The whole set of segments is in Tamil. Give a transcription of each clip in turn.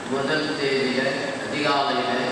முதல் தேதியில் அதிகாலையில்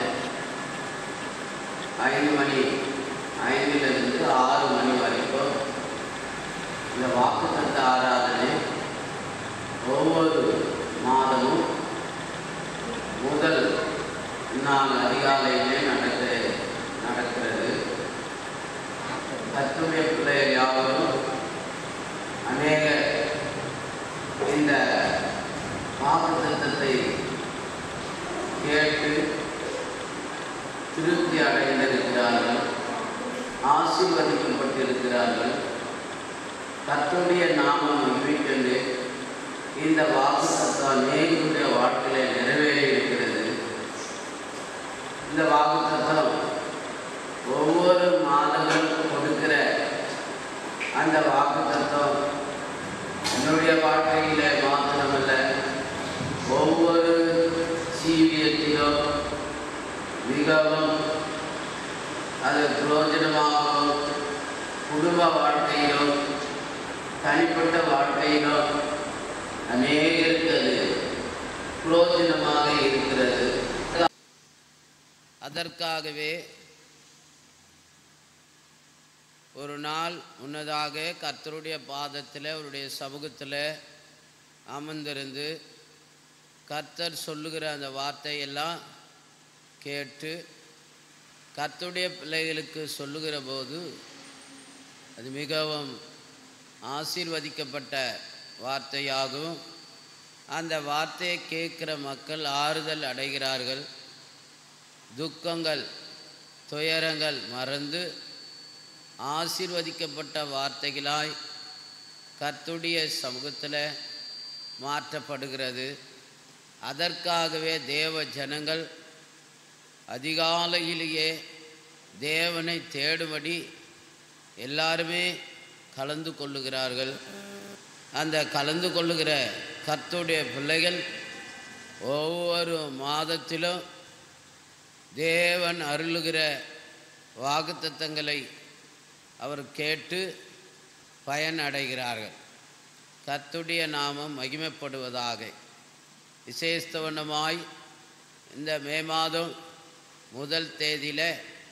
ஐந்து மணி ஐந்திலிருந்து ஆறு மணி வரைக்கும் இந்த வாக்குத்தத்த ஆராதனை ஒவ்வொரு மாதமும் முதல் நாள் அதிகாலையிலே நடக்க நடக்கிறது கத்துடைய பிள்ளைகள் யாவரும் அநேக இந்த வாக்குத்தத்தத்தை கேட்டு திருப்தி அடைந்திருக்கிறார்கள் ஆசீர்வதிக்கப்பட்டிருக்கிறார்கள் கர்த்தருடைய நாமம் மகிழ்விக்கொண்டு இந்த வாக்குத்தத்தம் அநேகருடைய வாழ்க்கையில நிறைவேறி இருக்கிறது இந்த வாக்குத்தத்தம் ஒவ்வொரு மாதங்களும் கொடுக்கிற அந்த வாக்குத்தத்தம் என்னுடைய வாழ்க்கையில மாத்திரமல்ல ஒவ்வொரு ஜீவியத்திலும் மிகவும் அது பிரயோஜனமாகவும் குடும்ப வாழ்க்கையிலும் தனிப்பட்ட வாழ்க்கையிலும் அநேகருக்கு அது பிரயோஜனமாக இருக்கிறது அதற்காகவே ஒரு நாள் முன்னதாக கர்த்தருடைய பாதத்தில் அவருடைய சமூகத்தில் அமர்ந்திருந்து கர்த்தர் சொல்லுகிற அந்த வார்த்தையெல்லாம் கேட்டு கர்த்தருடைய பிள்ளைகளுக்கு சொல்லுகிற போது அது மிகவும் ஆசீர்வதிக்கப்பட்ட வார்த்தையாகும் அந்த வார்த்தையை கேட்குற மக்கள் ஆறுதல் அடைகிறார்கள் துக்கங்கள் துயரங்கள் மறந்து ஆசீர்வதிக்கப்பட்ட வார்த்தைகளாய் கர்த்துடைய சமூகத்தில் மாற்றப்படுகிறது அதற்காகவே தேவ ஜனங்கள் அதிகாலையிலேயே தேவனை தேடும்படி எல்லாருமே கலந்து கொள்ளுகிறார்கள் அந்த கலந்து கொள்ளுகிற கர்த்துடைய பிள்ளைகள் ஒவ்வொரு மாதத்திலும் தேவன் அருளுகிற வாக்குத்தத்தங்களை அவர் கேட்டு பயன் அடைகிறார்கள் கர்த்துடைய நாமம் மகிமைப்படுவதாக விசேஷவனமாய் இந்த மே மாதம் முதல் தேதியில்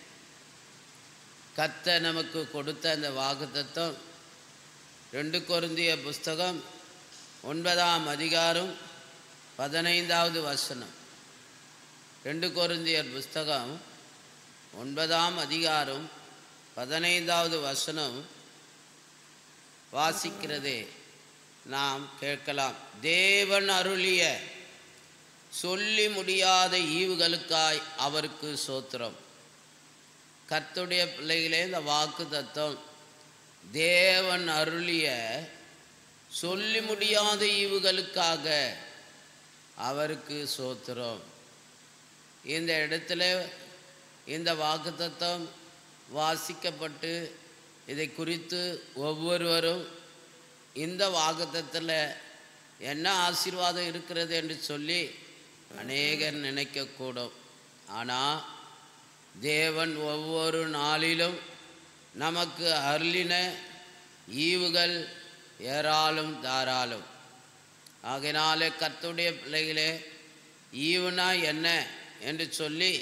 கத்த நமக்கு கொடுத்த அந்த வாக்குத்தத்தம் ரெண்டு கொருந்திய புஸ்தகம் ஒன்பதாம் அதிகாரம் பதினைந்தாவது வசனம் ரெண்டு கொருந்தியர் புஸ்தகம் ஒன்பதாம் அதிகாரம் பதினைந்தாவது வசனம் வாசிக்கிறதே நாம் கேட்கலாம் தேவன் அருளிய சொல்லி முடியாத ஈவுகளுக்காய் அவருக்கு சோத்திரம் கர்த்துடைய பிள்ளைகளே இந்த வாக்கு தத்துவம் தேவன் அருளிய சொல்லி முடியாத ஈவுகளுக்காக அவருக்கு சோத்திரம் இந்த இடத்துல இந்த வாக்கு தத்துவம் வாசிக்கப்பட்டு இதை குறித்து ஒவ்வொருவரும் இந்த வாக்குத்தத்தில் என்ன ஆசீர்வாதம் இருக்கிறது என்று சொல்லி அநேகர் நினைக்கக்கூடும் ஆனால் தேவன் ஒவ்வொரு நாளிலும் நமக்கு அருளின ஈவுகள் ஏராளம் தாராளம் ஆகையினாலே கர்த்தருடைய பிள்ளைகளே ஈவுனா என்ன என்று சொல்லி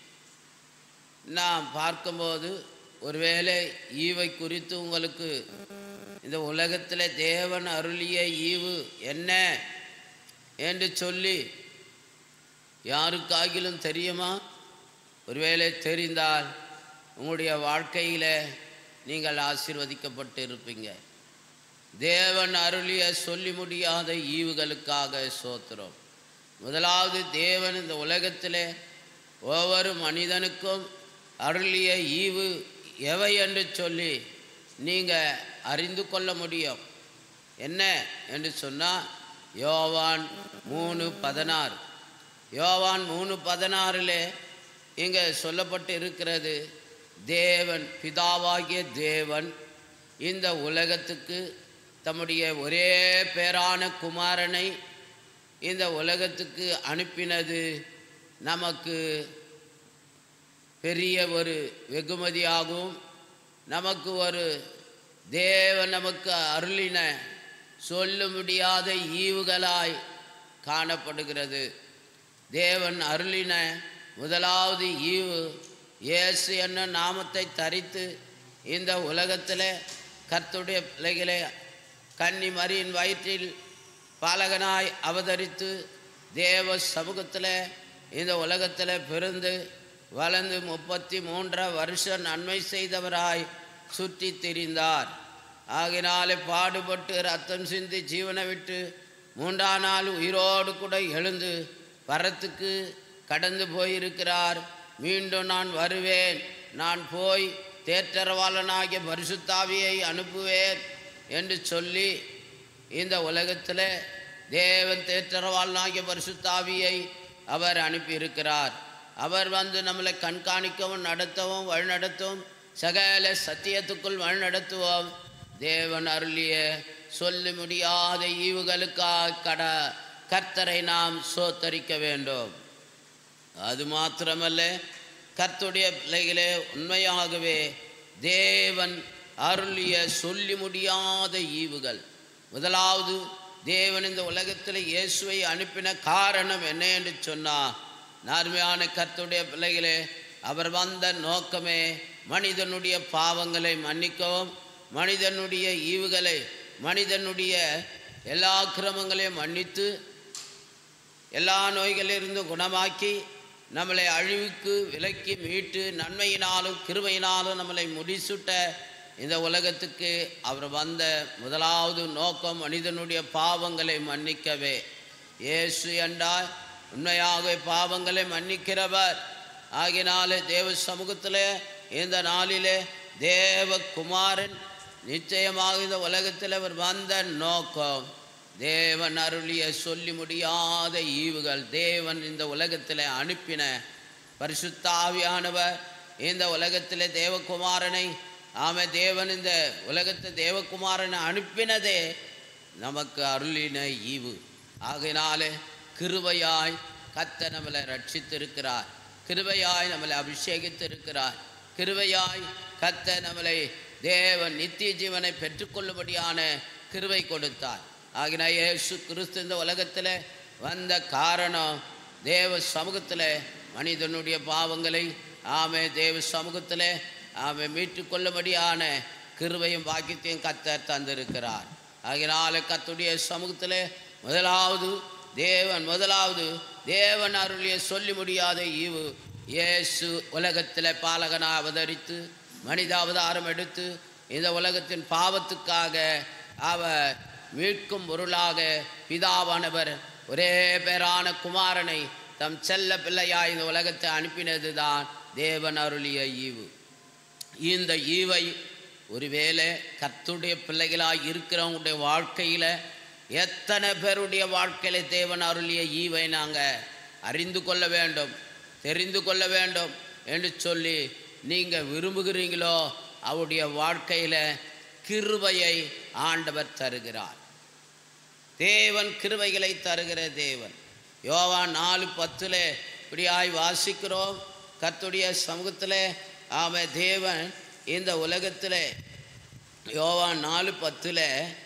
நாம் பார்க்கும்போது ஒருவேளை ஈவை குறித்து உங்களுக்கு இந்த உலகத்தில் தேவன் அருளிய ஈவு என்ன என்று சொல்லி யாருக்காகிலும் தெரியுமா ஒருவேளை தெரிந்தால் உங்களுடைய வாழ்க்கையில் நீங்கள் ஆசீர்வதிக்கப்பட்டு இருப்பீங்க தேவன் அருளிய சொல்லி முடியாத ஈவுகளுக்காக சோத்திரம் முதலாவது தேவன் இந்த உலகத்தில் ஒவ்வொரு மனிதனுக்கும் அருளிய ஈவு எவை என்று சொல்லி நீங்கள் அறிந்து கொள்ள முடியும் என்ன என்று சொன்னால் யோவான் மூணு பதினாறு யோவான் மூணு பதினாறில் இங்கே சொல்லப்பட்டு இருக்கிறது தேவன் பிதாவாகிய தேவன் இந்த உலகத்துக்கு தம்முடைய ஒரே பேரான குமாரனை இந்த உலகத்துக்கு அனுப்பினது நமக்கு பெரிய ஒரு வெகுமதியாகவும் நமக்கு ஒரு தேவன் நமக்கு அருளின சொல்ல முடியாத ஈவுகளாய் காணப்படுகிறது தேவன் அருளின முதலாவது ஈவு இயேசு என்ன நாமத்தை தரித்து இந்த உலகத்தில் கர்த்தருடைய பிள்ளைகளே கன்னி மரியின் வயிற்றில் பாலகனாய் அவதரித்து தேவ சமூகத்தில் இந்த உலகத்தில் பிறந்து வளர்ந்து முப்பத்தி மூன்றரை வருஷம் நன்மை செய்தவராய் சுற்றி திரிந்தார் ஆகினாலே பாடுபட்டு ரத்தம் சிந்தி ஜீவனை விட்டு மூன்றாம் நாள் உயிரோடு கூட எழுந்து பரத்துக்கு கடந்து போயிருக்கிறார் மீண்டும் நான் வருவேன் நான் போய் தேற்றரவாளனாகிய பரிசுத்தாவியை அனுப்புவேன் என்று சொல்லி இந்த உலகத்தில் தேவன் தேற்றரவாளனாகிய பரிசுத்தாவியை அவர் அனுப்பியிருக்கிறார் அவர் வந்து நம்மளை கண்காணிக்கவும் நடத்தவும் வழிநடத்தவும் சகல சத்தியத்துக்குள் வழிநடத்துவோம் தேவன் அருளிய சொல்லி முடியாத ஈவுகளுக்காக கட கர்த்தரை நாம் சோத்தரிக்க வேண்டும் அது மாத்திரமல்ல கர்த்துடைய பிள்ளைகளே உண்மையாகவே தேவன் அருளிய சொல்லி முடியாத ஈவுகள் முதலாவது தேவன் இந்த உலகத்தில் இயேசுவை அனுப்பின காரணம் என்ன என்று சொன்னால் நார்மையான கர்த்துடைய பிள்ளைகளே அவர் வந்த நோக்கமே மனிதனுடைய பாவங்களை மன்னிக்கவும் மனிதனுடைய ஈவுகளை மனிதனுடைய எல்லா கிரமங்களையும் மன்னித்து எல்லா நோய்களிலிருந்து குணமாக்கி நம்மளை அழிவுக்கு விலக்கி மீட்டு நன்மையினாலும் கிருபையினாலும் நம்மளை முடிசூட்ட இந்த உலகத்துக்கு அவர் வந்த முதலாவது நோக்கம் மனிதனுடைய பாவங்களை மன்னிக்கவே இயேசு என்றால் உண்மையாகவே பாவங்களை மன்னிக்கிறவர் ஆகினாலே தேவ சமூகத்தில் இந்த நாளிலே தேவகுமாரன் நிச்சயமாக இந்த உலகத்தில் அவர் வந்த நோக்கம் தேவன் அருளிய சொல்லி முடியாத ஈவுகள் தேவன் இந்த உலகத்தில் அனுப்பின பரிசுத்தாவியானவர் இந்த உலகத்தில் தேவகுமாரனை ஆமை தேவன் இந்த உலகத்தை தேவகுமாரனை அனுப்பினதே நமக்கு அருளின ஈவு ஆகையினாலே கிருபையாய் கத்த நம்மளை ரட்சித்திருக்கிறார் கிருபையாய் நம்மளை அபிஷேகித்திருக்கிறார் கிருபையாய் கத்த நம்மளை தேவன் நித்திய ஜீவனை பெற்றுக்கொள்ளும்படியான கிருபை கொடுத்தார் ஆகினா இயேசு கிறிஸ்து இந்த உலகத்தில் வந்த காரணம் தேவ சமூகத்தில் மனிதனுடைய பாவங்களை ஆமே தேவ சமூகத்தில் ஆமை மீட்டுக்கொள்ளும்படியான கிருபையும் பாக்கியத்தையும் கத்தர் தந்திருக்கிறார் ஆகினால கத்துடைய சமூகத்தில் முதலாவது தேவன் முதலாவது தேவன் அருளிய சொல்லி முடியாத ஈவு இயேசு உலகத்தில் பாலகனாக அவதரித்து மனித அவதாரம் எடுத்து இந்த உலகத்தின் பாவத்துக்காக அவர் மீட்கும் பொருளாக பிதாவானவர் ஒரே பேரான குமாரனை தம் செல்ல பிள்ளையாய் இந்த உலகத்தை அனுப்பினது தான் தேவன் அருளிய ஈவு இந்த ஈவை ஒருவேளை கர்த்துடைய பிள்ளைகளாய் இருக்கிறவங்களுடைய வாழ்க்கையில் எத்தனை பேருடைய வாழ்க்கையில் தேவன் அருளிய ஈவை நாங்கள் அறிந்து கொள்ள வேண்டும் தெரிந்து கொள்ள வேண்டும் என்று சொல்லி நீங்கள் விரும்புகிறீங்களோ அவருடைய வாழ்க்கையில் கிருபையை ஆண்டவர் தருகிறார் தேவன் கிருபைகளை தருகிற தேவன் யோவான் நாலு பத்தில் இப்படியாய் வாசிக்கிறோம் கர்த்துடைய சமூகத்தில் ஆமை தேவன் இந்த உலகத்தில் யோவான் நாலு பத்தில்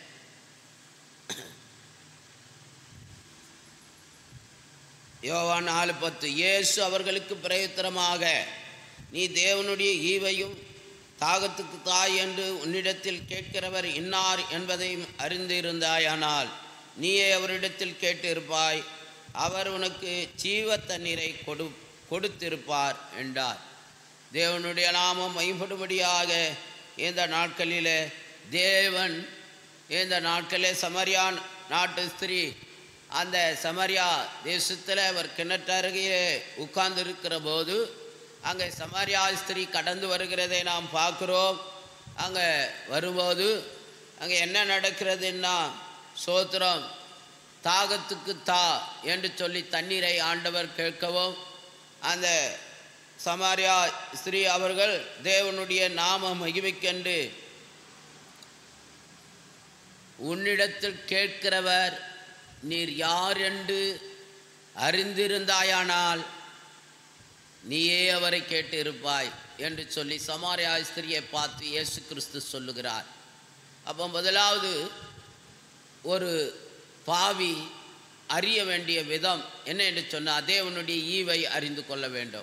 யோவான் நாலு பத்து இயேசு அவர்களுக்கு பிரயத்தனமாக நீ தேவனுடைய ஈவையும் தாகத்துக்கு தாய் என்று உன்னிடத்தில் கேட்கிறவர் இன்னார் என்பதையும் அறிந்திருந்தாயானால் நீயே அவரிடத்தில் கேட்டிருப்பாய் அவர் உனக்கு ஜீவ தண்ணீரை கொடு கொடுத்திருப்பார் என்றார் தேவனுடைய நாமம் மைப்படும்படியாக இந்த நாட்களில் தேவன் இந்த நாட்களில் சமரியா நாட்டு ஸ்திரீ அந்த சமரியா தேசத்தில் அவர் கிணற்றருகே உட்கார்ந்திருக்கிற போது அங்கே சமரியா ஸ்திரீ கடந்து வருகிறதை நாம் பார்க்குறோம் அங்கே வரும்போது அங்கே என்ன நடக்கிறதுன்னா சோத்திரம் தாகத்துக்கு தா என்று சொல்லி தண்ணீரை ஆண்டவர் கேட்கவும் அந்த சமாரியா ஸ்திரீ அவர்கள் தேவனுடைய நாம மகிமைக்கென்று உன்னிடத்தில் கேட்கிறவர் நீர் யார் என்று அறிந்திருந்தாயானால் நீயே அவரை கேட்டு இருப்பாய் என்று சொல்லி சமாரியா ஸ்திரியை பார்த்து இயேசு கிறிஸ்து சொல்லுகிறார் அப்போ முதலாவது ஒரு பாவி அறிய வேண்டிய விதம் என்ன என்று சொன்னால் தேவனுடைய ஈவை அறிந்து கொள்ள வேண்டும்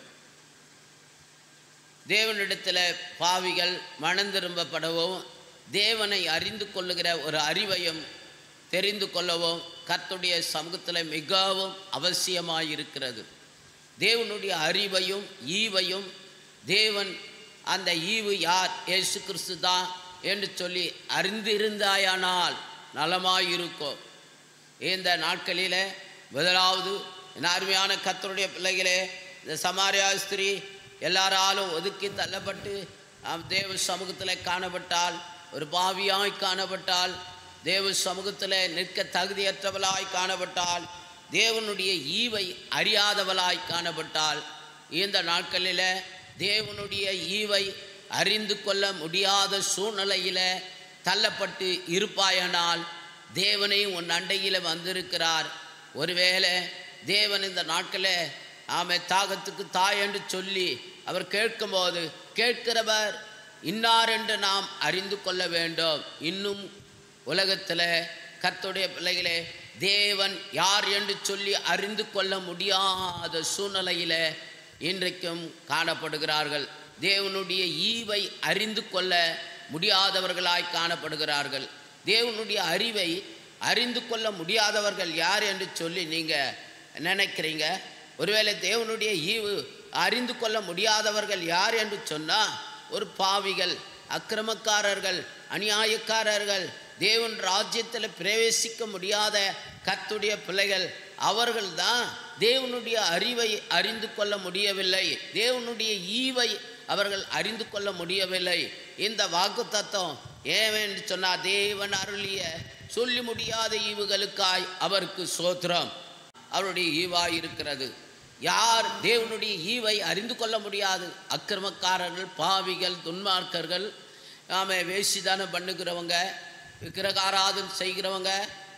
தேவனிடத்தில் பாவிகள் மனந்திரும்பப்படவும் தேவனை அறிந்து கொள்ளுகிற ஒரு அறிவையும் தெரிந்து கொள்ளவும் கர்த்தருடைய சமூகத்தில் மிகவும் அவசியமாக இருக்கிறது தேவனுடைய அறிவையும் ஈவையும் தேவன் அந்த ஈவு யார் இயேசு கிறிஸ்து தான் என்று சொல்லி அறிந்திருந்தாயானால் நலமாயிருக்கும் இந்த நாட்களில் முதலாவது இந்த அருமையான கத்தருடைய பிள்ளைகளே இந்த சமாரியா ஸ்திரீ எல்லாராலும் ஒதுக்கி தள்ளப்பட்டு நாம் தேவ சமூகத்தில் காணப்பட்டால் ஒரு பாவியாய் காணப்பட்டால் தேவ சமூகத்தில் நிற்க தகுதியற்றவளாய் காணப்பட்டால் தேவனுடைய ஈவை அறியாதவளாய் காணப்பட்டால் இந்த நாட்களில் தேவனுடைய ஈவை அறிந்து கொள்ள முடியாத சூழ்நிலையில் தள்ளப்பட்டு இருப்பாயானால் தேவனை உன் அண்டையில் வந்திருக்கிறார் ஒருவேளை தேவன் இந்த நாட்களில் ஆமை தாகத்துக்கு தாய் என்று சொல்லி அவர் கேட்கும்போது கேட்கிறவர் இன்னார் என்று நாம் அறிந்து கொள்ள வேண்டும் இன்னும் உலகத்தில் கர்த்தருடைய பிள்ளைகளே தேவன் யார் என்று சொல்லி அறிந்து கொள்ள முடியாத சூழ்நிலையில் இன்றைக்கும் காணப்படுகிறார்கள் தேவனுடைய ஈவை அறிந்து கொள்ள முடியாதவர்களாய் காணப்படுகிறார்கள் தேவனுடைய அறிவை அறிந்து கொள்ள முடியாதவர்கள் யார் என்று சொல்லி நீங்கள் நினைக்கிறீங்க ஒருவேளை தேவனுடைய ஈவு அறிந்து கொள்ள முடியாதவர்கள் யார் என்று சொன்னால் ஒரு பாவிகள் அக்கிரமக்காரர்கள் அநியாயக்காரர்கள் தேவன் ராஜ்யத்தில் பிரவேசிக்க முடியாத கத்துடைய பிள்ளைகள் அவர்கள்தான் தேவனுடைய அறிவை அறிந்து கொள்ள முடியவில்லை தேவனுடைய ஈவை அவர்கள் அறிந்து கொள்ள முடியவில்லை இந்த வாக்கு தத்துவம் ஏவென்று சொன்னால் தேவன் அருளிய சொல்லி முடியாத ஈவுகளுக்காய் அவருக்கு சோத்திரம் அவருடைய ஈவாய் இருக்கிறது யார் தேவனுடைய ஈவை அறிந்து கொள்ள முடியாது அக்கிரமக்காரர்கள் பாவிகள் துன்மார்க்கர்கள் ஆமை வேசிதானம் பண்ணுகிறவங்க விக்கிரகாராதன் செய்கிறவங்க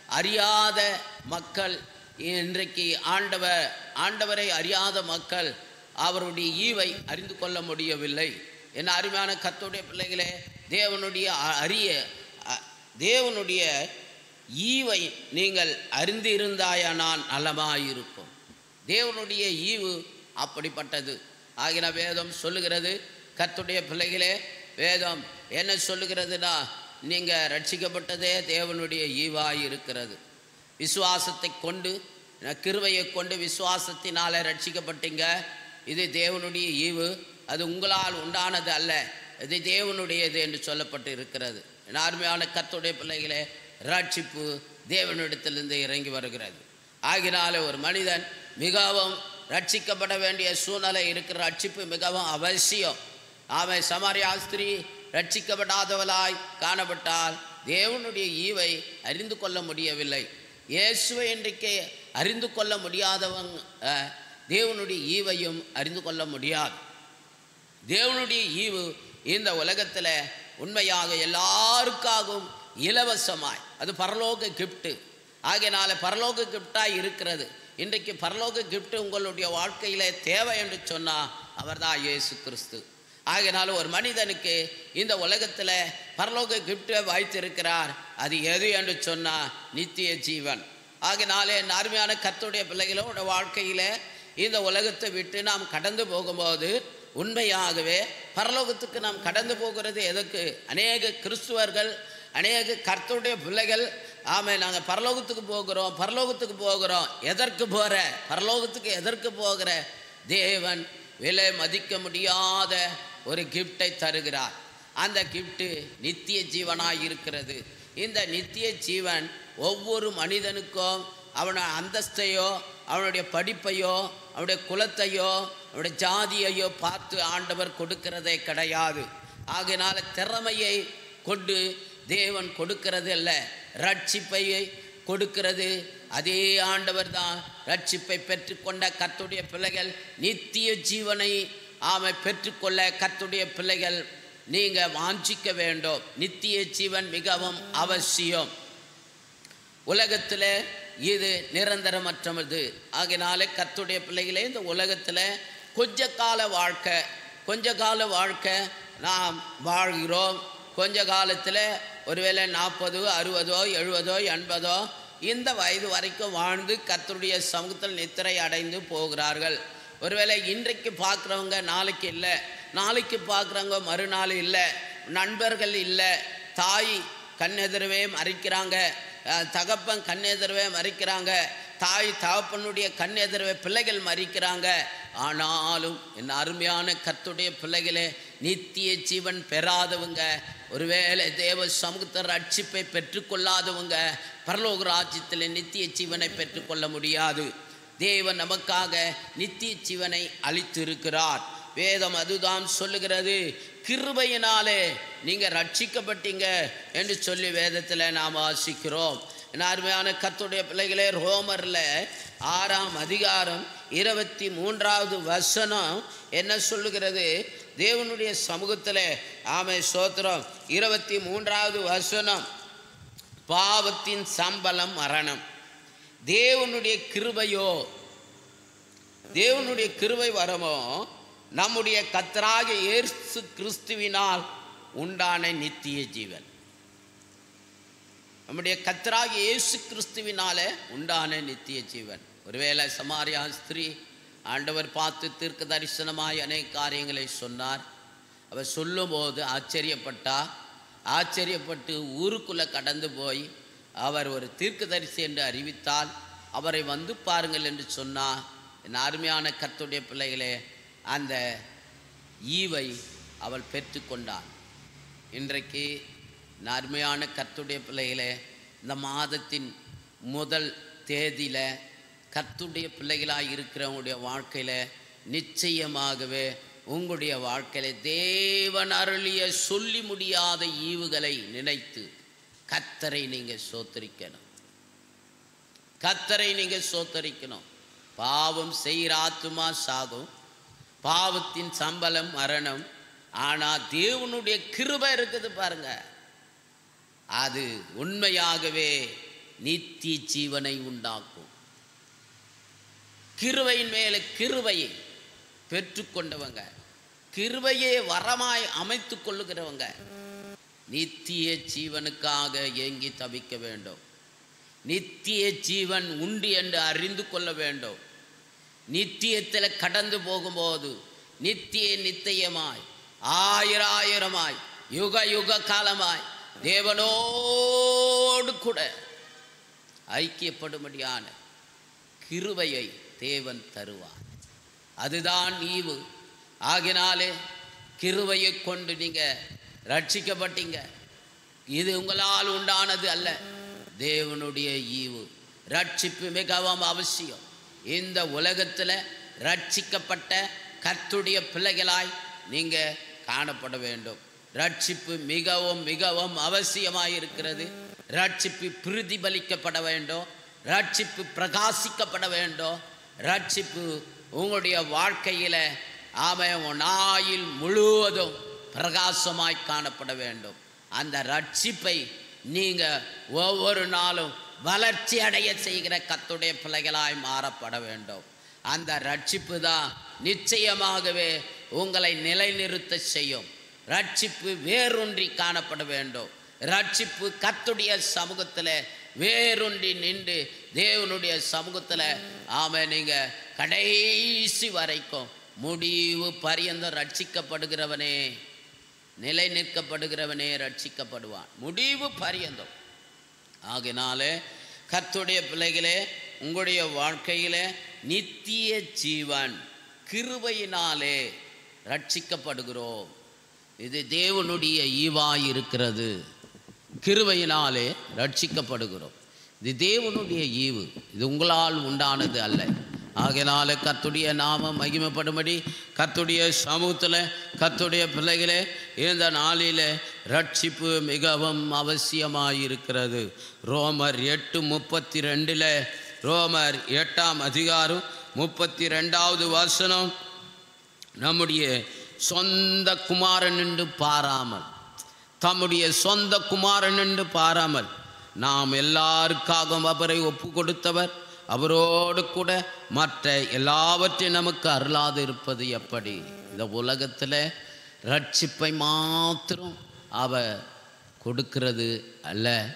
அறியாத மக்கள் இன்றைக்கு ஆண்டவர் ஆண்டவரை அறியாத மக்கள் அவருடைய ஈவை அறிந்து கொள்ள முடியவில்லை என்ன அருமையான கத்தோடைய பிள்ளைகளே தேவனுடைய அ- அரிய அ- தேவனுடைய ஈவை நீங்கள் அறிந்து இருந்தாயானால் நலமாயிருக்கும் தேவனுடைய ஈவு அப்படிப்பட்டது ஆகின வேதம் சொல்லுகிறது கர்த்தருடைய பிள்ளைகளே வேதம் என்ன சொல்லுகிறதுனா நீங்கள் ரட்சிக்கப்பட்டதே தேவனுடைய ஈவாய் இருக்கிறது விசுவாசத்தை கொண்டு கிருவையை கொண்டு விசுவாசத்தினால ரட்சிக்கப்பட்டீங்க இது தேவனுடைய ஈவு அது உங்களால் உண்டானது அல்ல இது தேவனுடையது என்று சொல்லப்பட்டு இருக்கிறது என் அருமையான கர்த்தருடைய பிள்ளைகளே ரட்சிப்பு தேவனிடத்திலிருந்து இறங்கி வருகிறது ஆகினால ஒரு மனிதன் மிகவும் ரட்சிக்கப்பட வேண்டிய சூழ்நிலை இருக்கிற ரட்சிப்பு மிகவும் அவசியம் ஆமை சமாரியா ஸ்திரீ ரட்சிக்கப்படாதவளாய் காணப்பட்டால் தேவனுடைய ஈவை அறிந்து கொள்ள முடியவில்லை இயேசுவை இன்றைக்கு அறிந்து கொள்ள முடியாதவங்க அஹ், தேவனுடைய ஈவையும் அறிந்து கொள்ள முடியாது தேவனுடைய ஈவு இந்த உலகத்தில் உண்மையாக எல்லாருக்காகவும் இலவசமாய் அது பரலோக கிஃப்ட்டு ஆகையினால பரலோக கிஃப்டாக இருக்கிறது இன்றைக்கு பரலோக கிஃப்ட் உங்களுடைய வாழ்க்கையில தேவை என்று சொன்னால் அவர்தான் இயேசு கிறிஸ்து ஆகையினால ஒரு மனிதனுக்கு இந்த உலகத்தில் பரலோக கிஃப்டை வைத்திருக்கிறார் அது எது என்று சொன்னால் நித்திய ஜீவன் ஆகையினாலே என் அருமையான கர்த்தருடைய பிள்ளைகளோட வாழ்க்கையில் இந்த உலகத்தை விட்டு நாம் கடந்து போகும்போது உண்மையாகவே பரலோகத்துக்கு நாம் கடந்து போகிறது எதற்கு அநேக கிறிஸ்துவர்கள் அநேக கர்த்தருடைய பிள்ளைகள் ஆமை நாங்கள் பரலோகத்துக்கு போகிறோம் பரலோகத்துக்கு போகிறோம் எதற்கு போகிற பரலோகத்துக்கு எதற்கு போகிற தேவன் விலை மதிக்க முடியாத ஒரு கிஃப்டை தருகிறார் அந்த கிஃப்ட்டு நித்திய ஜீவனாய் இருக்கிறது இந்த நித்திய ஜீவன் ஒவ்வொரு மனிதனுக்கும் அவன அந்தஸ்தையோ அவனுடைய படிப்பையோ அவனுடைய குலத்தையோ அவனுடைய ஜாதியையோ பார்த்து ஆண்டவர் கொடுக்கிறதே கிடையாது ஆகையினால திறமையை கொண்டு தேவன் கொடுக்கிறது அல்ல ரட்சிப்பை கொடுக்கிறது அதே ஆண்டவர் தான் ரட்சிப்பை பெற்றுக்கொண்ட கர்த்தருடைய பிள்ளைகள் நித்திய ஜீவனை ஆமை பெற்றுக்கொள்ள கர்த்தருடைய பிள்ளைகள் நீங்கள் வாஞ்சிக்க வேண்டும் நித்திய ஜீவன் மிகவும் அவசியம் உலகத்தில் இது நிரந்தரமற்றது ஆகையினாலே கர்த்தருடைய பிள்ளைகளே இந்த உலகத்தில் கொஞ்ச கால வாழ்க்கை கொஞ்ச கால வாழ்க்கை நாம் வாழ்கிறோம் கொஞ்ச காலத்தில் ஒருவேளை நாற்பதோ அறுபதோ எழுபதோ எண்பதோ இந்த வயது வரைக்கும் வாழ்ந்து கர்த்தருடைய சமூகத்தில் நித்திரை அடைந்து போகிறார்கள் ஒருவேளை இன்றைக்கு பார்க்குறவங்க நாளைக்கு இல்லை நாளைக்கு பார்க்குறவங்க மறுநாள் இல்லை நண்பர்கள் இல்லை தாய் கண்ணெதிரவே மறிக்கிறாங்க அஹ், தகப்பன் கண்ணெதிரவே மறிக்கிறாங்க தாய் தகப்பனுடைய கண்ணெதிரவே பிள்ளைகள் மறிக்கிறாங்க ஆனாலும் என் அருமையான கர்த்தருடைய பிள்ளைகளே நித்திய ஜீவன் பெறாதவங்க ஒருவேளை தேவ சமூகத்தை ரட்சிப்பை பெற்றுக்கொள்ளாதவங்க பரலோக ராஜ்யத்தில் நித்திய ஜீவனை பெற்றுக்கொள்ள முடியாது தேவன் நமக்காக நித்திய ஜீவனை அளித்திருக்கிறார் வேதம் அதுதான் சொல்லுகிறது கிருபையினாலே நீங்க ரட்சிக்கப்பட்டீங்க என்று சொல்லி வேதத்தில் நாம் வாசிக்கிறோம் என் அருமையான கர்த்தருடைய பிள்ளைகளே ரோமரில் ஆறாம் அதிகாரம் இருபத்தி மூன்றாவது வசனம் என்ன சொல்லுகிறது தேவனுடைய சமூகத்தில் ஆமை சோத்திரம் இருபத்தி மூன்றாவது வசனம் பாவத்தின் சம்பளம் மரணம் தேவனுடைய கிருபையோ தேவனுடைய கிருபை வரமோ நம்முடைய கத்தராக இயேசு கிறிஸ்துவினால் உண்டான நித்திய ஜீவன் நம்முடைய கத்தராக இயேசு கிறிஸ்துவினால உண்டான நித்திய ஜீவன் ஒருவேளை சமாரியா ஸ்திரீ ஆண்டவர் பார்த்து தீர்க்க தரிசனமாய் அநேக காரியங்களை சொன்னார் அவர் சொல்லும்போது ஆச்சரியப்பட்டா ஆச்சரியப்பட்டு ஊருக்குள்ளே கடந்து போய் அவர் ஒரு தீர்க்கதரிசி என்று அறிவித்தால் அவரை வந்து பாருங்கள் என்று சொன்னார் என் அருமையான கர்த்தருடைய பிள்ளைகளே அந்த ஈவை அவள் பெற்றுக்கொண்டாள் இன்றைக்கு இந்த அருமையான கர்த்துடைய பிள்ளைகளே இந்த மாதத்தின் முதல் தேதியில் கர்த்துடைய பிள்ளைகளாக இருக்கிறவங்களுடைய வாழ்க்கையில் நிச்சயமாகவே உங்களுடைய வாழ்க்கையில் தேவன் அருளிய சொல்லி முடியாத ஈவுகளை நினைத்து கத்தரை நீங்கள் சோத்தரிக்கணும் கத்தரை நீங்கள் சோத்தரிக்கணும் பாவம் செய்கிற ஆத்துமா சாகும் பாவத்தின் சம்பளம் மரணம் ஆனால் தேவனுடைய கிருபை இருக்குது பாருங்க அது உண்மையாகவே நித்திய ஜீவனை உண்டாக்கும் கிருபையின் மேலே கிருபையை பெற்றுக்கொண்டவங்க கிருபையே வரமாய் அமைத்து கொள்ளுகிறவங்க நித்திய ஜீவனுக்காக ஏங்கி தவிக்க வேண்டும் நித்திய ஜீவன் உண்டு என்று அறிந்து கொள்ள வேண்டும் நித்தியத்தில் கடந்து போகும்போது நித்திய நித்தியமாய் ஆயிர ஆயிரமாய் யுக யுக காலமாய் தேவனோடு கூட ஐக்கியப்படும்படியான கிருபையை தேவன் தருவார் அதுதான் ஈவு ஆகினாலே கிருபையை கொண்டு நீங்கள் ரட்சிக்கப்பட்டீங்க இது உங்களால் உண்டானது அல்ல தேவனுடைய ஈவு ரட்சிப்பு மிகவும் அவசியம் இந்த உலகத்தில் ரட்சிக்கப்பட்ட கர்த்துடைய பிள்ளைகளாய் நீங்கள் காணப்பட வேண்டும் ரட்சிப்பு மிகவும் மிகவும் அவசியமாக இருக்கிறது ரட்சிப்பு பிரதிபலிக்கப்பட வேண்டும் ரட்சிப்பு பிரகாசிக்கப்பட வேண்டும் ரட்சிப்பு உங்களுடைய வாழ்க்கையில் ஆமாம் நாயில் முழுவதும் பிரகாசமாய் காணப்பட வேண்டும் அந்த ரட்சிப்பை நீங்கள் ஒவ்வொரு நாளும் வளர்ச்சி அடைய செய்கிற கத்துடைய பிள்ளைகளாய் மாறப்பட வேண்டும் அந்த ரட்சிப்பு தான் நிச்சயமாகவே உங்களை நிலைநிறுத்த செய்யும் ரட்சிப்பு வேரூன்றி காணப்பட வேண்டும் ரட்சிப்பு கத்துடைய சமூகத்தில் வேரூன்றி நின்று தேவனுடைய சமூகத்தில் ஆமை நீங்கள் கடைசி வரைக்கும் முடிவு பரியந்தம் ரட்சிக்கப்படுகிறவனே நிலை நிற்கப்படுகிறவனே ரட்சிக்கப்படுவான் முடிவு பரியந்தம் ஆகினாலே கர்த்துடைய பிள்ளைகளே உங்களுடைய வாழ்க்கையில் நித்திய ஜீவன் கிருபையினாலே ரட்சிக்கப்படுகிறோம் இது தேவனுடைய ஈவாய் இருக்கிறது கிருபையினாலே ரட்சிக்கப்படுகிறோம் இது தேவனுடைய ஈவு இது உங்களால் உண்டானது அல்ல ஆகையினால கத்துடைய நாமம் மகிமைப்படும்படி கத்துடைய சமூகத்தில் கத்துடைய பிள்ளைகளே இந்த நாளில் ரட்சிப்பு மிகவும் அவசியமாயிருக்கிறது ரோமர் எட்டு முப்பத்தி ரெண்டில் ரோமர் எட்டாம் அதிகாரம் முப்பத்தி ரெண்டாவது வசனம் நம்முடைய சொந்த குமாரன் என்று பாராமல் தம்முடைய சொந்த குமாரன் என்று பாராமல் நாம் எல்லாருக்காகவும் அவரை ஒப்பு கொடுத்தவர் அவரோடு கூட மற்ற எல்லாவற்றையும் நமக்கு அருளாது இருப்பது எப்படி இந்த உலகத்தில் ரட்சிப்பை மாத்திரம் அவர் கொடுக்கிறது அல்ல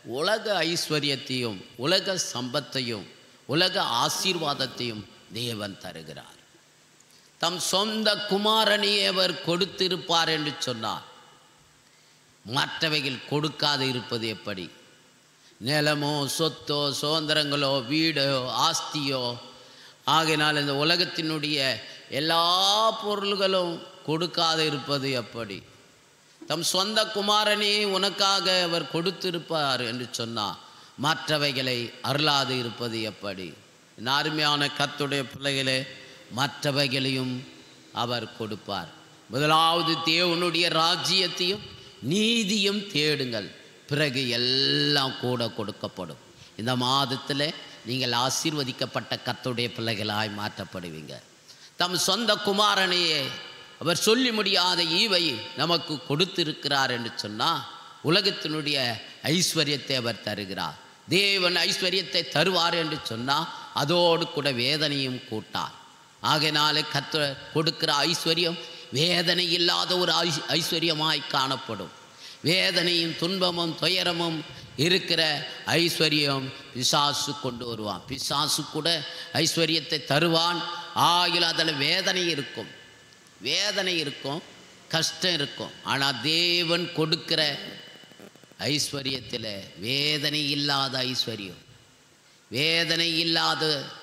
உலக ஐஸ்வர்யத்தையும் உலக சம்பத்தையும் உலக ஆசீர்வாதத்தையும் தேவன் தருகிறார் தம் சொந்த குமாரனையே அவர் கொடுத்திருப்பார் என்று சொன்னார் மற்றவைகள் கொடுக்காது இருப்பது எப்படி நிலமோ சொத்தோ சுதந்திரங்களோ வீடோ ஆஸ்தியோ ஆகையினால் இந்த உலகத்தினுடைய எல்லா பொருள்களும் கொடுக்காது இருப்பது எப்படி தம் சொந்த குமாரனையே உனக்காக அவர் கொடுத்திருப்பார் என்று சொன்னார் மற்றவைகளை அருளாது இருப்பது எப்படி இந்த அருமையான கத்துடைய பிள்ளைகளே மற்றவைகளையும் அவர் கொடுப்பார் முதலாவது தேவனுடைய ராஜ்யத்தையும் நீதியும் தேடுங்கள் பிறகு எல்லாம் கூட கொடுக்கப்படும் இந்த மாதத்தில் நீங்கள் ஆசீர்வதிக்கப்பட்ட கத்துடைய பிள்ளைகளாய் மாற்றப்படுவீங்க தம் சொந்த குமாரனையே அவர் சொல்லி முடியாத ஈவை நமக்கு கொடுத்திருக்கிறார் என்று சொன்னால் உலகத்தினுடைய ஐஸ்வர்யத்தை அவர் தருகிறார் தேவன் ஐஸ்வர்யத்தை தருவார் என்று சொன்னால் அதோடு கூட வேதனையும் கூட்டார் ஆகையினாலே கத்த கொடுக்கிற ஐஸ்வர்யம் வேதனை இல்லாத ஒரு ஐஸ் ஐஸ்வர்யமாய் காணப்படும் வேதனையும் துன்பமும் துயரமும் இருக்கிற ஐஸ்வர்யம் பிசாசு கொண்டு வருவான் பிசாசு கூட ஐஸ்வர்யத்தை தருவான் ஆகிலும் அதில் வேதனை இருக்கும் வேதனை இருக்கும் கஷ்டம் இருக்கும் ஆனால் தேவன் கொடுக்கிற ஐஸ்வர்யத்தில் வேதனை இல்லாத ஐஸ்வர்யம் வேதனை இல்லாத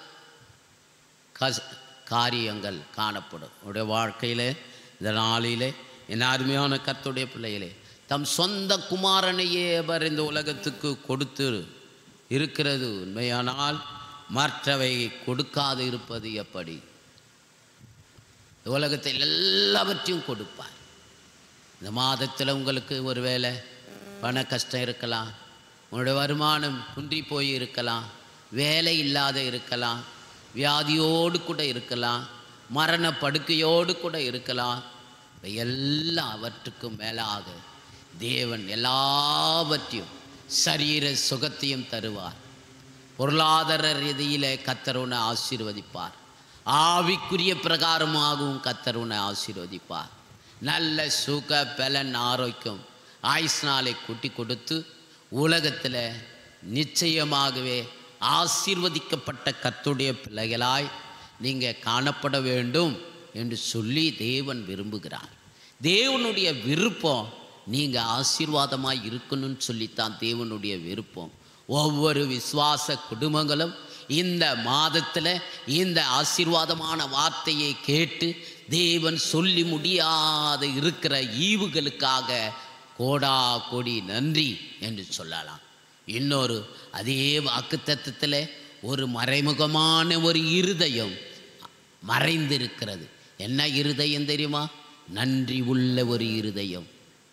கஸ் காரியங்கள் காணப்படும் உடைய வாழ்க்கையில் இந்த நாளிலே என் அருமையான கர்த்தருடைய பிள்ளைகளே தம் சொந்த குமாரனையே அவர் இந்த உலகத்துக்கு கொடுத்து இருக்கிறது உண்மையானால் மற்றவை கொடுக்காது இருப்பது எப்படி இந்த உலகத்தில் எல்லாவற்றையும் கொடுப்பார் இந்த மாதத்தில் உங்களுக்கு ஒரு வேளை பண கஷ்டம் இருக்கலாம் உங்களுடைய வருமானம் குன்றி போய் இருக்கலாம் வேலை இல்லாத இருக்கலாம் வியாதியோடு கூட இருக்கலாம் மரண படுக்கையோடு கூட இருக்கலாம் இவை எல்லாவற்றுக்கும் மேலாக தேவன் எல்லாவற்றையும் சரீர சுகத்தையும் தருவார் பொருளாதார ரீதியிலே கத்தர் உன்னை ஆசீர்வதிப்பார் ஆவிக்குரிய பிரகாரமாகவும் கத்தர் உன்னை ஆசீர்வதிப்பார் நல்ல சுக பலன் ஆரோக்கியம் ஆயுஷ்நாளை கூட்டி கொடுத்து உலகத்தில் நிச்சயமாகவே ஆசீர்வதிக்கப்பட்ட கத்துடைய பிள்ளைகளாய் நீங்கள் காணப்பட வேண்டும் என்று சொல்லி தேவன் விரும்புகிறார் தேவனுடைய விருப்பம் நீங்கள் ஆசீர்வாதமாக இருக்கணும்னு சொல்லித்தான் தேவனுடைய விருப்பம் ஒவ்வொரு விசுவாச குடும்பங்களும் இந்த மாதத்தில் இந்த ஆசீர்வாதமான வார்த்தையை கேட்டு தேவன் சொல்லி முடியாத இருக்கிற ஈவுகளுக்காக கோடா கோடி நன்றி என்று சொல்லலாம் இன்னொரு அதே வாக்குத்தத்தத்தில் ஒரு மறைமுகமான ஒரு இருதயம் மறைந்திருக்கிறது என்ன இருதயம் தெரியுமா நன்றி உள்ள ஒரு இருதயம்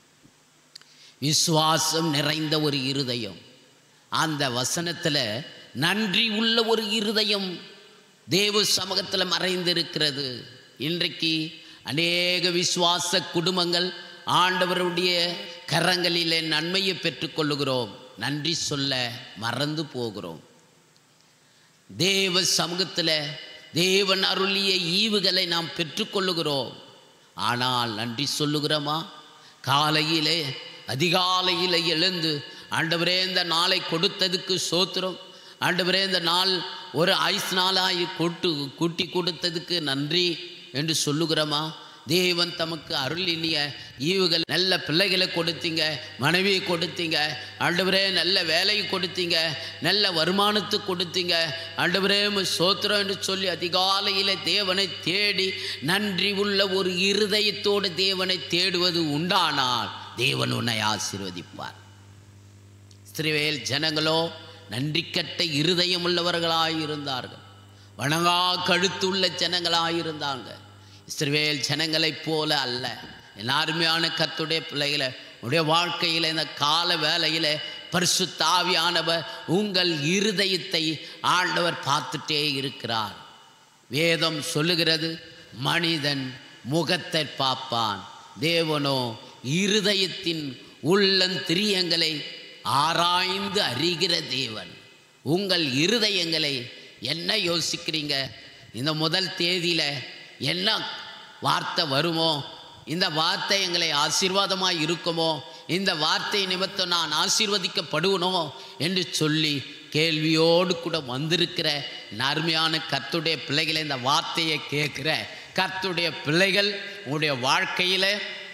விசுவாசம் நிறைந்த ஒரு இருதயம் அந்த வசனத்தில் நன்றி உள்ள ஒரு இருதயம் தேவ சமூகத்தில் மறைந்திருக்கிறது இன்றைக்கு அநேக விசுவாச குடும்பங்கள் ஆண்டவருடைய கரங்களிலே நன்மையை பெற்றுக்கொள்ளுகிறோம் நன்றி சொல்ல மறந்து போகிறோம் தேவ சமூகத்தில் தேவன் அருளிய ஈவுகளை நாம் பெற்றுக்கொள்ளுகிறோம் ஆனால் நன்றி சொல்லுகிறோமா காலையிலே அதிகாலையில் எழுந்து ஆண்டவரே இந்த நாளை கொடுத்ததுக்கு சோத்திரம் ஆண்டவரே இந்த நாள் ஒரு ஐஸ் நாளாய் கூட்டு கூட்டி கொடுத்ததுக்கு நன்றி என்று சொல்லுகிறோமா தேவன் தமக்கு அருளினிய ஈவுகள் நல்ல பிள்ளைகளை கொடுத்தீங்க மனைவியை கொடுத்தீங்க ஆண்டவரே நல்ல வேலையை கொடுத்தீங்க நல்ல வருமானத்தை கொடுத்தீங்க ஆண்டவரே உம்மை சோத்திரம் என்று சொல்லி அதிகாலையில் தேவனை தேடி நன்றி உள்ள ஒரு இருதயத்தோடு தேவனை தேடுவது உண்டானால் தேவன் உன்னை ஆசீர்வதிப்பார் ஸ்திரிவேல் ஜனங்களோ நன்றி கட்ட இருதயம் உள்ளவர்களாய் இருந்தார்கள் வணங்கா கழுத்துள்ள ஜனங்களாய் இருந்தாங்க இஸ்ரவேல் ஜனங்களைப் போல அல்ல என் அருமையான கத்துடைய பிள்ளைகளை உடைய வாழ்க்கையில் இந்த கால வேலையில் பரிசுத்தாவியானவர் உங்கள் இருதயத்தை ஆண்டவர் பார்த்துட்டே இருக்கிறார் வேதம் சொல்லுகிறது மனிதன் முகத்தை பார்ப்பான் தேவனோ இருதயத்தின் உள்ளந்திரியங்களை ஆராய்ந்து அறிகிற தேவன் உங்கள் இருதயங்களை என்ன யோசிக்கிறீங்க இந்த முதல் தேதியில் என்ன வார்த்தை வருமோ இந்த வார்த்தை எங்களை ஆசீர்வாதமாக இருக்குமோ இந்த வார்த்தை நிமித்தம் நான் ஆசீர்வதிக்கப்படுவனோ என்று சொல்லி கேள்வியோடு கூட வந்திருக்கிற நர்மையான கர்த்துடைய பிள்ளைகளை இந்த வார்த்தையை கேட்குற கர்த்துடைய பிள்ளைகள் உங்களுடைய வாழ்க்கையில்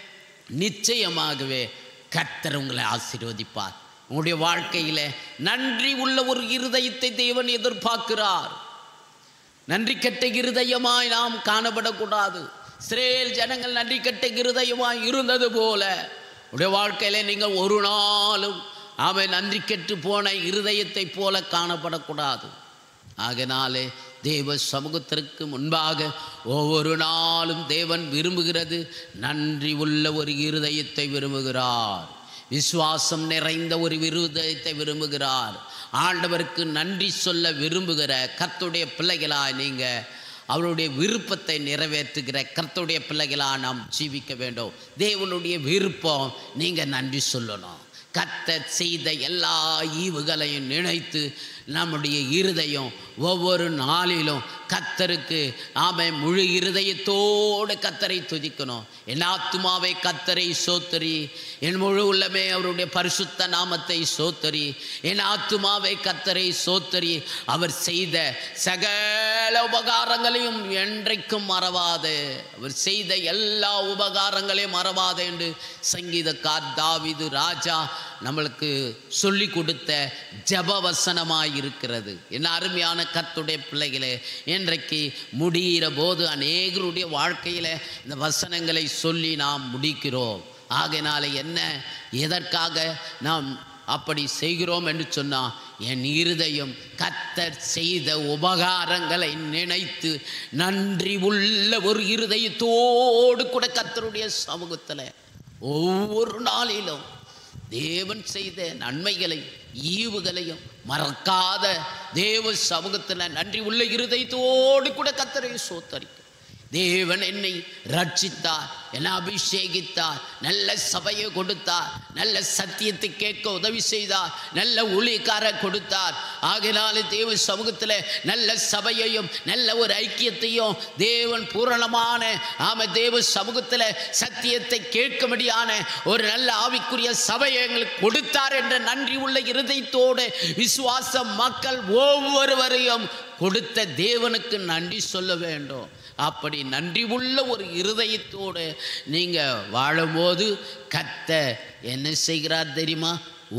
நிச்சயமாகவே கர்த்தர் உங்களை ஆசீர்வதிப்பார் உங்களுடைய வாழ்க்கையில் நன்றி உள்ள ஒரு இருதயத்தை தேவன் எதிர்பார்க்கிறார் நன்றி கெட்ட இருதயமாய் நாம் காணப்படக்கூடாது இஸ்ரேல் ஜனங்கள் நன்றி கெட்ட இருதயமாய் இருந்தது போல உடைய வாழ்க்கையில நீங்கள் ஒரு நாளும் அவன் நன்றி கெட்டு போன இருதயத்தை போல காணப்படக்கூடாது ஆகினாலே தேவ சமூகத்திற்கு முன்பாக ஒவ்வொரு நாளும் தேவன் விரும்புகிறது நன்றி உள்ள ஒரு இருதயத்தை விரும்புகிறார் விசுவாசம் நிறைந்த ஒரு இருதயத்தை விரும்புகிறார் ஆண்டவருக்கு நன்றி சொல்ல விரும்புகிற கர்த்தருடைய பிள்ளைகளாய் நீங்கள் அவருடைய விருப்பத்தை நிறைவேற்றுகிற கர்த்தருடைய பிள்ளைகளாக நாம் ஜீவிக்க வேண்டும் தேவனுடைய விருப்பம் நீங்கள் நன்றி சொல்லணும் கர்த்தர் செய்த எல்லா ஈவுகளையும் நினைத்து நம்முடைய இருதயம் ஒவ்வொரு நாளிலும் கத்தருக்கு ஆமை முழு இருதயத்தோடு கத்தரை துதிக்கணும் என் ஆத்துமாவை கத்தரை சோத்தரி என் முழு உள்ளமே அவருடைய பரிசுத்த நாமத்தை சோத்தரி என் ஆத்துமாவை கத்தரை சோத்தரி அவர் செய்த சகல உபகாரங்களையும் என்றைக்கும் மறவாது அவர் செய்த எல்லா உபகாரங்களையும் மறவாது என்று சங்கீதக்கார் தாவிது ராஜா நம்மளுக்கு சொல்லி கொடுத்த ஜப வசனமாய் இருக்கிறது என்ன அருமையான கத்துடைய பிள்ளைகளே இன்றைக்கு முடிகிற போது அநேகருடைய வாழ்க்கையில் இந்த வசனங்களை சொல்லி நாம் முடிக்கிறோம் ஆகையினால என்ன எதற்காக நாம் அப்படி செய்கிறோம் என்று சொன்னால் என் இருதயம் கத்தர் செய்த உபகாரங்களை நினைத்து நன்றி உள்ள ஒரு இருதயத்தோடு கூட கத்தருடைய சமூகத்தில் ஒவ்வொரு நாளிலும் தேவன் செய்த நன்மைகளை ஈவுகளையும் மறக்காத தேவ சமூகத்தில் நன்றி உள்ள இருதயத்தோடு கூட கத்தரை சோத்தரிக்கும் தேவன் என்னை ரட்சித்தார் என்னை அபிஷேகித்தார் நல்ல சபையை கொடுத்தார் நல்ல சத்தியத்தை கேட்க உதவி செய்தார் நல்ல ஊழியக்கார கொடுத்தார் ஆகினாலே தேவ சமூகத்தில் நல்ல சபையையும் நல்ல ஒரு ஐக்கியத்தையும் தேவன் பூரணமான ஆம தேவ சமூகத்தில் சத்தியத்தை கேட்கும்படியான ஒரு நல்ல ஆவிக்குரிய சபையை எங்களுக்கு கொடுத்தார் என்ற நன்றி உள்ள இருதயத்தோடு விசுவாச மக்கள் ஒவ்வொருவரையும் கொடுத்த தேவனுக்கு நன்றி சொல்ல வேண்டும் அப்படி நன்றி உள்ள ஒரு இருதயத்தோடு நீங்கள் வாழும்போது கத்த என்ன செய்கிறார் தெரியுமா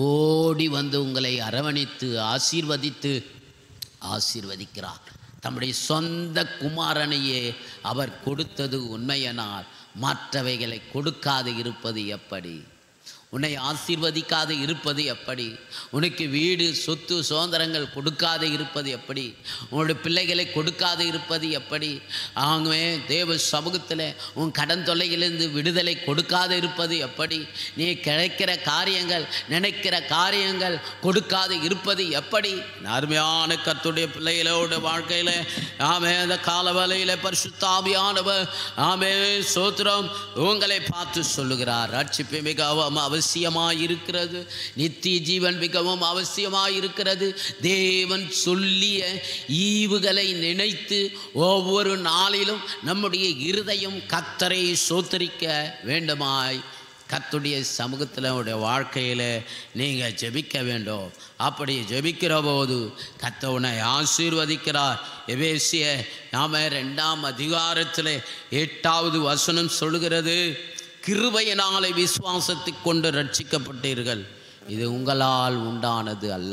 ஓடி வந்து உங்களை அரவணைத்து ஆசீர்வதித்து ஆசீர்வதிக்கிறார் தம்முடைய சொந்த குமாரனையே அவர் கொடுத்தது உண்மையனால் மற்றவைகளை கொடுக்காது இருப்பது எப்படி உன்னை ஆசீர்வதிக்காது இருப்பது எப்படி உனக்கு வீடு சொத்து சுதந்திரங்கள் கொடுக்காது இருப்பது எப்படி உன்னுடைய பிள்ளைகளை கொடுக்காது இருப்பது எப்படி ஆகவே தேவ சமூகத்தில் உன் கடன் தொல்லையிலிருந்து விடுதலை கொடுக்காது இருப்பது எப்படி நீ கிடைக்கிற காரியங்கள் நினைக்கிற காரியங்கள் கொடுக்காது இருப்பது எப்படி அருமையான கத்துடைய பிள்ளைகளோட வாழ்க்கையில் ஆமே அந்த காலவலையில் பரிசுத்தாவியானவர் ஆமே சோத்திரம் உங்களை பார்த்து சொல்லுகிறார் ரட்சிப்பு மிகவும் அவசியமாய் இருக்கிறது நித்திய ஜீவன் மிகவும் அவசியமாய் இருக்கிறது தேவன் சொல்லிய ஈவுகளை நினைத்து ஒவ்வொரு நாளிலும் நம்முடைய இருதயம் கத்தரை சோத்தரிக்க வேண்டுமாய் கத்துடைய சமூகத்தில் உடைய வாழ்க்கையில் நீங்கள் ஜெபிக்க வேண்டும் அப்படி ஜெபிக்கிற போது கத்த உன்னை ஆசீர்வதிக்கிறார் எபேசிய நாம ரெண்டாம் அதிகாரத்தில் எட்டாவது வசனம் சொல்கிறது கிருபையினாலே விசுவாசத்தை கொண்டு ரட்சிக்கப்பட்டீர்கள் இது உங்களால் உண்டானது அல்ல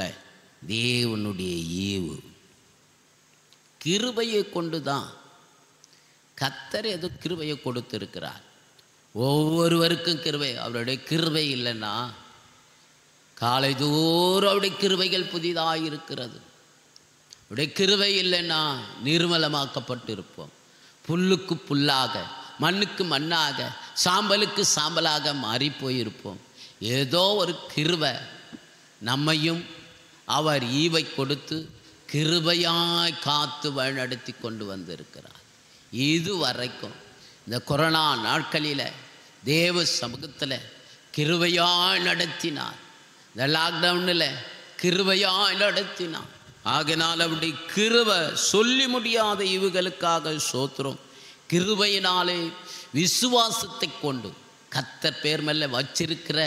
தேவனுடைய ஈவு கிருபையை கொண்டு தான் கத்தர் ஏதோ கிருபையை கொடுத்திருக்கிறார் ஒவ்வொருவருக்கும் கிருபை அவருடைய கிருபை இல்லைன்னா காலை தூரம் அவருடைய கிருபைகள் புதிதாக இருக்கிறது அவருடைய கிருபை இல்லைன்னா நிர்மலமாக்கப்பட்டிருப்போம் புல்லுக்கு புல்லாக மண்ணுக்கு மண்ணாக சாம்பலுக்கு சாம்பலாக மாறி போயிருப்போம் ஏதோ ஒரு கிருபை நம்மையும் அவர் ஈவை கொடுத்து கிருபையாய் காத்து வழிநடத்தி கொண்டு வந்திருக்கிறார் இது வரைக்கும் இந்த கொரோனா நாட்களில் தேவ சமூகத்தில் கிருபையாய் நடத்தினார் இந்த லாக்டவுனில் கிருபையாய் நடத்தினார் ஆகினால் அப்படி கிருபை சொல்லி முடியாத இவுகளுக்காக சோத்திரம் கிருபையினாலே விசுவாசத்தை கொண்டு கத்தர் பேர் மேல வச்சிருக்கிற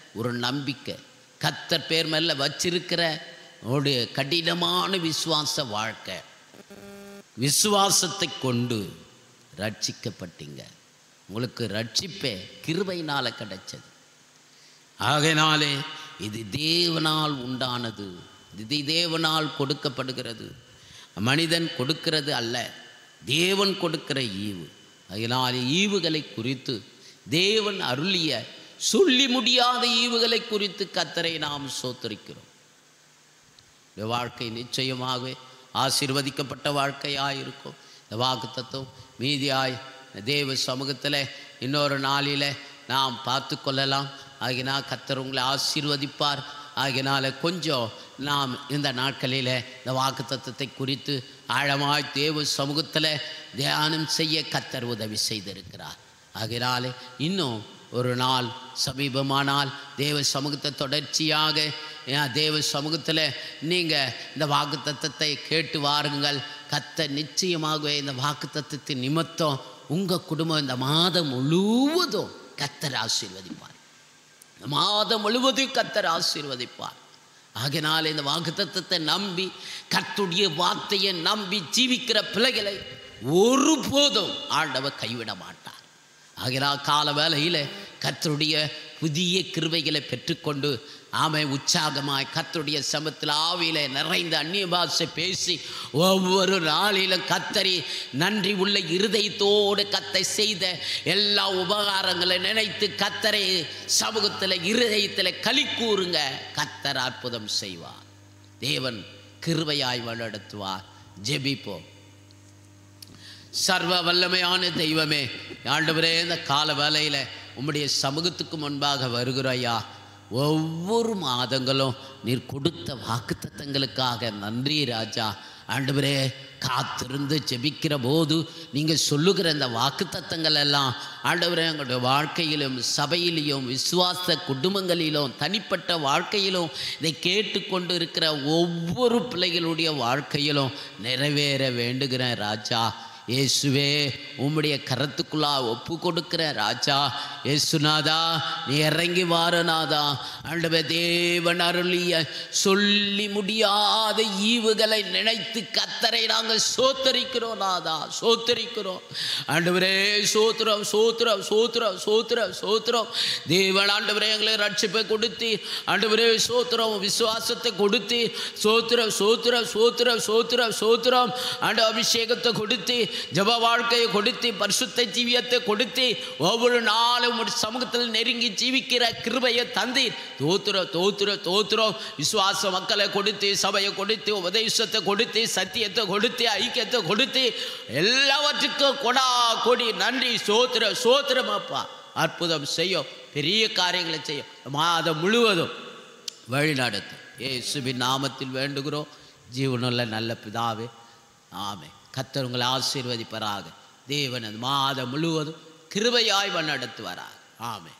ஒரு நம்பிக்கை கத்தர் பேர் மேல வச்சிருக்கிற ஒரு கடினமான விசுவாச வாழ்க்கை விசுவாசத்தை கொண்டு ரட்சிக்கப்பட்டீங்க உங்களுக்கு ரட்சிப்பே கிருபையினால் கிடைச்சது ஆகையினாலே இது தேவனால் உண்டானது இது தேவனால் கொடுக்கப்படுகிறது மனிதன் கொடுக்கிறது அல்ல தேவன் கொடுக்கிற ஈவு அதனால் ஈவுகளை குறித்து தேவன் அருளிய சொல்லி முடியாத ஈவுகளை குறித்து கத்தரை நாம் சோத்தரிக்கிறோம் இந்த வாழ்க்கை நிச்சயமாகவே ஆசீர்வதிக்கப்பட்ட வாழ்க்கையாக இருக்கும் இந்த வாக்கு தத்துவம் மீதியாய் தேவ சமூகத்தில் இன்னொரு நாளில் நாம் பார்த்து கொள்ளலாம் ஆகினா கத்தர் உங்களை ஆசீர்வதிப்பார் ஆகினால கொஞ்சம் நாம் இந்த நாட்களில் இந்த வாக்கு தத்துவத்தை குறித்து ஆழமாய் தேவ சமூகத்தில் தியானம் செய்ய கத்தர் உதவி செய்திருக்கிறார் ஆகினாலே இன்னும் ஒரு நாள் சமீபமானால் தேவ சமூகத்தை தொடர்ச்சியாக ஏன் தேவ சமூகத்தில் நீங்கள் இந்த வாக்கு தத்தத்தை கேட்டு வாருங்கள் கத்த நிச்சயமாகவே இந்த வாக்கு தத்தத்தின் நிமித்தம் உங்கள் குடும்பம் இந்த மாதம் முழுவதும் கத்தர் ஆசீர்வதிப்பார் இந்த மாதம் முழுவதும் கத்தர் ஆசீர்வதிப்பார் ஆகினால் இந்த வாக்குத்தத்தத்தை நம்பி கர்த்துடைய வார்த்தையை நம்பி ஜீவிக்கிற பிள்ளைகளை ஒருபோதும் ஆண்டவர் கைவிட மாட்டார் ஆகினால் கால வேளையில் கர்த்தருடைய புதிய கிருபைகளை பெற்றுக்கொண்டு ஆமை உற்சாகமாய் கர்த்தருடைய சமத்தில் ஆவியில நிறைந்த அந்நிய பாஷை பேசி ஒவ்வொரு நாளிலும் கத்தரி நன்றி உள்ள இருதயத்தோடு கத்தை செய்த எல்லா உபகாரங்களை நினைத்து கத்தரை சமூகத்தில் இருதயத்தில் களி கூறுங்க கத்தர் அற்புதம் செய்வார் தேவன் கிருபையாய் வழிநடத்துவார் ஜெபிப்போம் சர்வ வல்லமையான தெய்வமே ஆண்டவரே இந்த கால வேலையில் உம்முடைய சமூகத்துக்கு முன்பாக வருகிறாயா ஒவ்வொரு மாதங்களும் நீர் கொடுத்த வாக்குத்தத்தங்களுக்காக நன்றி ராஜா ஆண்டவரே காத்திருந்து ஜெபிக்கிற போது நீங்கள் சொல்லுகிற இந்த வாக்குத்தத்தங்கள் எல்லாம் ஆண்டவரே எங்களுடைய வாழ்க்கையிலும் சபையிலும் விசுவாச குடும்பங்களிலும் தனிப்பட்ட வாழ்க்கையிலும் இதை கேட்டுக்கொண்டு இருக்கிற ஒவ்வொரு பிள்ளைகளுடைய வாழ்க்கையிலும் நிறைவேற வேண்டுகிறேன் ராஜா இயேசுவே உம்முடைய கரத்துக்குள்ளா ஒப்பு கொடுக்கிற ராஜா இயேசுநாதா நீ இறங்கி வாரநாதா ஆண்டவே தேவன் அருளிய சொல்லி முடியாத ஈவுகளை நினைத்து கத்தரை நாங்கள் சோத்தரிக்கிறோம் நாதா சோத்தரிக்கிறோம் ஆண்டவரே சோத்திரம் சோத்திரம் சோத்திரம் சோத்திரம் சோத்திரம் தேவன் ஆண்டவரே எங்களை ரட்சிப்பை கொடுத்து ஆண்டவரே சோத்திரம் விசுவாசத்தை கொடுத்து சோத்திரம் சோத்திரம் சோத்திரம் சோத்திரம் சோத்திரம் ஆண்டு அபிஷேகத்தை கொடுத்து ஜப வாழ்க்கையை கொடுத்து பரிசுத்த ஜீவியத்தை கொடுத்து ஒவ்வொரு நாளும் ஒரு சமூகத்தில் நெருங்கி ஜீவிக்கிற கிருபையை தந்து தோத்துற தோத்துற தோத்துறோம் விசுவாச மக்களை கொடுத்து சபையை கொடுத்து உபதேசத்தை கொடுத்து சத்தியத்தை கொடுத்து ஐக்கியத்தை கொடுத்து எல்லாவற்றுக்கும் கொடா கொடி நன்றி சோத்திர சோத்திரம் அப்பா அற்புதம் செய்யும் பெரிய காரியங்களை செய்யும் மாதம் முழுவதும் வழி நடத்தும் ஏசுவின் நாமத்தில் வேண்டுகிறோம் ஜீவனுள்ள நல்ல பிதாவே ஆமே கத்தர் உங்களை ஆசீர்வதிப்பராக தேவன் அந்த மாதம் முழுவதும் கிருபையாய் நடத்துவாராக ஆமே